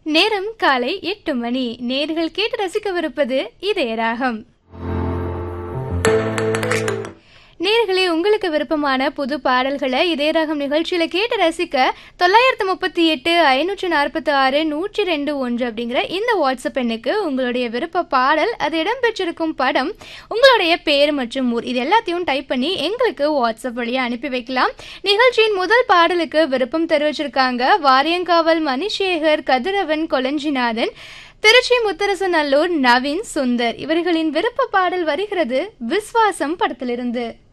நேரம் காலை எட்டு மணி நேர்கள் கேட்டு ரசிக்கவிருப்பது இதய ராகம் நேர்களே உங்களுக்கு விருப்பமான புது பாடல்களை இதய ராகம் நிகழ்ச்சியில கேட்டு ரசிக்க தொள்ளாயிரத்து முப்பத்தி எட்டு ஐநூற்று நாற்பத்தி ஆறு நூற்றி ரெண்டு ஒன்று அப்படிங்கிற இந்த வாட்ஸ்அப் எண்ணுக்கு உங்களுடைய விருப்ப பாடல் அது இடம்பெற்றிருக்கும் படம் உங்களுடைய பேர் மற்றும் ஊர் இது எல்லாத்தையும் டைப் பண்ணி எங்களுக்கு வாட்ஸ்அப் வழியா அனுப்பி வைக்கலாம் நிகழ்ச்சியின் முதல் பாடலுக்கு விருப்பம் தெரிவிச்சிருக்காங்க வாரியங்காவல் மணிசேகர் கதிரவன் கொலஞ்சிநாதன் திருச்சி முத்தரசநல்லூர் நவீன் சுந்தர் இவர்களின் விருப்ப பாடல் வருகிறது விஸ்வாசம் படத்திலிருந்து